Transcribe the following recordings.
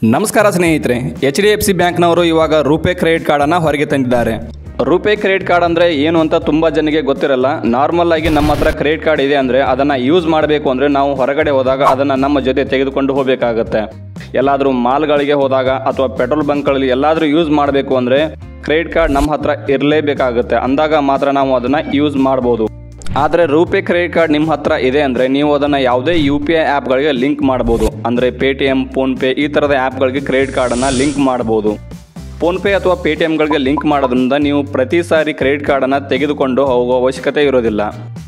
ನಮಸ್ಕಾರ ಸ್ನೇಹಿತರೆ H D F C ಬ್ಯಾಂಕ್ನವರು ಇವಾಗ ರೂಪೇ ಕ್ರೆಡಿಟ್ ಕಾರ್ಡನ್ನು ಹೊರಗೆ ತಂದಿದ್ದಾರೆ ರೂಪೇ ಕ್ರೆಡಿಟ್ ಕಾರ್ಡ್ ಅಂದರೆ ಏನು ಅಂತ ತುಂಬ ಜನರಿಗೆ ಗೊತ್ತಿರಲ್ಲ ನಾರ್ಮಲ್ ಆಗಿ ನಮ್ಮ ಹತ್ರ ಕ್ರೆಡಿಟ್ ಕಾರ್ಡ್ ಇದೆ ಅಂದರೆ ಅದನ್ನು ಯೂಸ್ ಮಾಡಬೇಕು ಅಂದರೆ ನಾವು ಹೊರಗಡೆ ಹೋದಾಗ ಅದನ್ನು ನಮ್ಮ ಜೊತೆ ತೆಗೆದುಕೊಂಡು ಹೋಗಬೇಕಾಗತ್ತೆ ಎಲ್ಲಾದರೂ ಮಾಲ್ಗಳಿಗೆ ಹೋದಾಗ ಅಥವಾ ಪೆಟ್ರೋಲ್ ಬಂಕ್ಗಳಲ್ಲಿ ಎಲ್ಲಾದರೂ ಯೂಸ್ ಮಾಡಬೇಕು ಅಂದರೆ ಕ್ರೆಡಿಟ್ ಕಾರ್ಡ್ ನಮ್ಮ ಹತ್ರ ಇರಲೇಬೇಕಾಗುತ್ತೆ ಅಂದಾಗ ಮಾತ್ರ ನಾವು ಅದನ್ನು ಯೂಸ್ ಮಾಡ್ಬೋದು ಆದರೆ ರೂಪೇ ಕ್ರೆಡಿಟ್ ಕಾರ್ಡ್ ನಿಮ್ಮ ಹತ್ರ ಇದೆ ಅಂದರೆ ನೀವು ಅದನ್ನು ಯಾವುದೇ ಯು ಪಿ ಐ ಆ್ಯಪ್ಗಳಿಗೆ ಲಿಂಕ್ ಮಾಡ್ಬೋದು ಅಂದರೆ ಪೇ ಟಿ ಎಮ್ ಫೋನ್ಪೇ ಈ ಥರದ ಆ್ಯಪ್ಗಳಿಗೆ ಕ್ರೆಡಿಟ್ ಕಾರ್ಡನ್ನು ಲಿಂಕ್ ಮಾಡ್ಬೋದು ಫೋನ್ಪೇ ಅಥವಾ ಪೇ ಟಿ ಎಮ್ಗಳಿಗೆ ಲಿಂಕ್ ಮಾಡೋದ್ರಿಂದ ನೀವು ಪ್ರತಿ ಸಾರಿ ಕ್ರೆಡಿಟ್ ಕಾರ್ಡನ್ನು ತೆಗೆದುಕೊಂಡು ಹೋಗೋ ಅವಶ್ಯಕತೆ ಇರೋದಿಲ್ಲ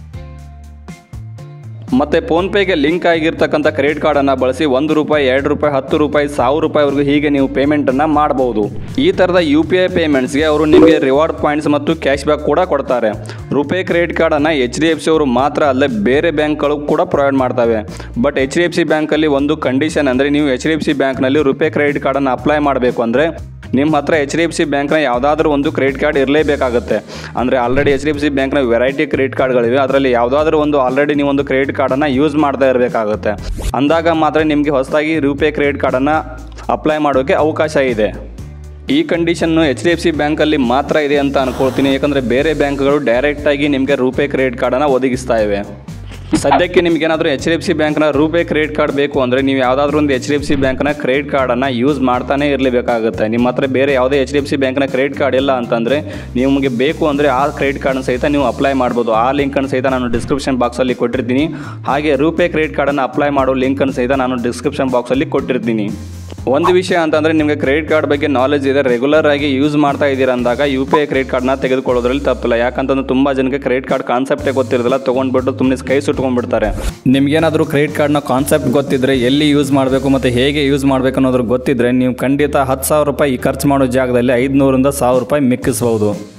ಮತ್ತು ಫೋನ್ಪೇಗೆ ಲಿಂಕ್ ಆಗಿರ್ತಕ್ಕಂಥ ಕ್ರೆಡಿಟ್ ಕಾರ್ಡನ್ನು ಬಳಸಿ ಒಂದು ರೂಪಾಯಿ ಎರಡು ರೂಪಾಯಿ ಹತ್ತು ರೂಪಾಯಿ ಸಾವಿರ ರೂಪಾಯಿವರೆಗೂ ಹೀಗೆ ನೀವು ಪೇಮೆಂಟನ್ನು ಮಾಡ್ಬೋದು ಈ ಥರದ ಯು ಪಿ ಐ ಪೇಮೆಂಟ್ಸ್ಗೆ ಅವರು ನಿಮಗೆ ರಿವಾರ್ಡ್ ಪಾಯಿಂಟ್ಸ್ ಮತ್ತು ಕ್ಯಾಶ್ ಬ್ಯಾಕ್ ಕೂಡ ಕೊಡ್ತಾರೆ ರುಪೇ ಕ್ರೆಡಿಟ್ ಕಾರ್ಡನ್ನು ಎಚ್ ಡಿ ಎಫ್ ಸಿ ಅವರು ಮಾತ್ರ ಅಲ್ಲದೆ ಬೇರೆ ಬ್ಯಾಂಕ್ಗಳು ಕೂಡ ಪ್ರೊವೈಡ್ ಮಾಡ್ತವೆ but H D F C ಬ್ಯಾಂಕಲ್ಲಿ ಒಂದು ಕಂಡೀಷನ್ ಅಂದರೆ ನೀವು ಎಚ್ ಡಿ ಎಫ್ ಸಿ ಬ್ಯಾಂಕ್ನಲ್ಲಿ ರುಪೇ ಕ್ರೆಡಿಟ್ ಕಾರ್ಡನ್ನು ಅಪ್ಲೈ ಮಾಡಬೇಕು ಅಂದರೆ ನಿಮ್ಮ ಹತ್ರ ಎಚ್ ಡಿ ಎಫ್ ಸಿ ಬ್ಯಾಂಕ್ನ ಯಾವುದಾದ್ರೂ ಒಂದು ಕ್ರೆಡಿಟ್ ಕಾರ್ಡ್ ಇರಲೇಬೇಕಾಗುತ್ತೆ ಅಂದರೆ already H D F C ಬ್ಯಾಂಕ್ನ ವೆರೈಟಿ ಕ್ರೆಡಿಟ್ ಕಾರ್ಡ್ಗಳಿವೆ ಅದರಲ್ಲಿ ಯಾವುದಾದ್ರೂ ಒಂದು ಆಲ್ರೆಡಿ ನೀವು ಒಂದು ಕ್ರೆಡಿಟ್ ಕಾರ್ಡನ್ನು ಯೂಸ್ ಮಾಡ್ತಾ ಇರಬೇಕಾಗುತ್ತೆ ಅಂದಾಗ ಮಾತ್ರ ನಿಮಗೆ ಹೊಸದಾಗಿ ರೂಪೇ ಕ್ರೆಡಿಟ್ ಕಾರ್ಡನ್ನು ಅಪ್ಲೈ ಮಾಡೋಕ್ಕೆ ಅವಕಾಶ ಇದೆ ಈ ಕಂಡೀಷನ್ನು ಎಚ್ ಡಿ ಎಫ್ ಸಿ ಬ್ಯಾಂಕಲ್ಲಿ ಮಾತ್ರ ಇದೆ ಅಂತ ಅನ್ಕೊಳ್ತೀನಿ ಯಾಕಂದರೆ ಬೇರೆ ಬ್ಯಾಂಕ್ಗಳು ಡೈರೆಕ್ಟಾಗಿ ನಿಮಗೆ ರೂಪೇ ಕ್ರೆಡಿಟ್ ಕಾರ್ಡನ್ನು ಒದಗಿಸ್ತಾ ಇವೆ ಸದ್ಯಕ್ಕೆ ನಿಮ್ಗೇನಾದರೂ ಎಚ್ ಡಿ ಎಫ್ ಸಿ ಬ್ಯಾಂಕ್ನ ರೂಪೇ ಕ್ರೆಡಿಟ್ ಕಾರ್ಡ್ ಬೇಕು ಅಂದರೆ ನೀವು ಯಾವುದಾದ್ರೂ ಒಂದು ಎಚ್ ಡಿ ಎಫ್ ಸಿ ಬ್ಯಾಂಕ್ನ ಕ್ರೆಡಿಟ್ ಕಾರ್ಡನ್ನು ಯೂಸ್ ಮಾಡ್ತಾನೆ ಇರಲೇಬೇಕಾಗುತ್ತೆ ನಿಮ್ಮ ಹತ್ರ ಬೇರೆ ಯಾವುದೇ ಎಚ್ ಡಿ ಎಫ್ ಸಿ ಬ್ಯಾಂಕ್ನ ಕ್ರೆಡಿಟ್ ಕಾರ್ಡ್ ಇಲ್ಲ ಅಂತಂದರೆ ನಿಮಗೆ ಬೇಕು ಅಂದರೆ ಆ ಕ್ರೆಡಿಟ್ ಕಾರ್ಡ್ನ ಸಹಿತ ನೀವು ಅಪ್ಲೈ ಮಾಡ್ಬೋದು ಆ ಲಿಂಕನ್ನು ಸಹಿತ ನಾನು ಡಿಸ್ಕ್ರಿಪ್ಷನ್ ಬಾಕ್ಸಲ್ಲಿ ಕೊಟ್ಟಿರ್ತೀನಿ ಹಾಗೆ ರೂಪೇ ಕ್ರೆಡಿಟ್ ಕಾರ್ಡನ್ನು ಅಪ್ಲೈ ಮಾಡೋ ಲಿಂಕನ್ನು ಸಹಿತ ನಾನು ಡಿಸ್ಕ್ರಿಪ್ಷನ್ ಬಾಕ್ಸಲ್ಲಿ ಕೊಟ್ಟಿರ್ತೀನಿ ಒಂದು ವಿಷಯ ಅಂತಂದರೆ ನಿಮಗೆ ಕ್ರೆಡಿಟ್ ಕಾರ್ಡ್ ಬಗ್ಗೆ ನಾಲೆಜ್ ಇದೆ ರೆಗ್ಯುಲರ್ ಆಗಿ ಯೂಸ್ ಮಾಡ್ತಾ ಇದ್ದೀರಾ ಅಂದಾಗ ಯು ಪಿ ಐ ಕ್ರೆಡಿಟ್ ಕಾರ್ಡ್ನ ತೆಗೆದುಕೊಳ್ಳೋದ್ರಲ್ಲಿ ತಪ್ಪಿಲ್ಲ ಯಾಕಂತಂದ್ರೆ ತುಂಬ ಜನಕ್ಕೆ ಕ್ರೆಡಿಟ್ ಕಾರ್ಡ್ ಕಾನ್ಸೆಪ್ಟೇ ಗೊತ್ತಿರೋದಿಲ್ಲ ತೊಗೊಂಡ್ಬಿಟ್ಟು ತುಂಬನೇ ಕೈ ಸುಟ್ಕೊಂಡ್ಬಿಡ್ತಾರೆ ನಿಮ್ಗೇನಾದರೂ ಕ್ರೆಡಿಟ್ ಕಾರ್ಡ್ನ ಕಾನ್ಸೆಪ್ಟ್ ಗೊತ್ತಿದ್ರೆ ಎಲ್ಲಿ ಯೂಸ್ ಮಾಡಬೇಕು ಮತ್ತು ಹೇಗೆ ಯೂಸ್ ಮಾಡಬೇಕು ಅನ್ನೋದ್ರ ಗೊತ್ತಿದ್ರೆ ನೀವು ಖಂಡಿತ ಹತ್ತು ಸಾವಿರ ರೂಪಾಯಿ ಖರ್ಚು ಮಾಡೋ ಜಾಗದಲ್ಲಿ ಐದುನೂರಿಂದ ಸಾವಿರ ರೂಪಾಯಿ ಮಿಕ್ಕಿಸ್ಬೋದು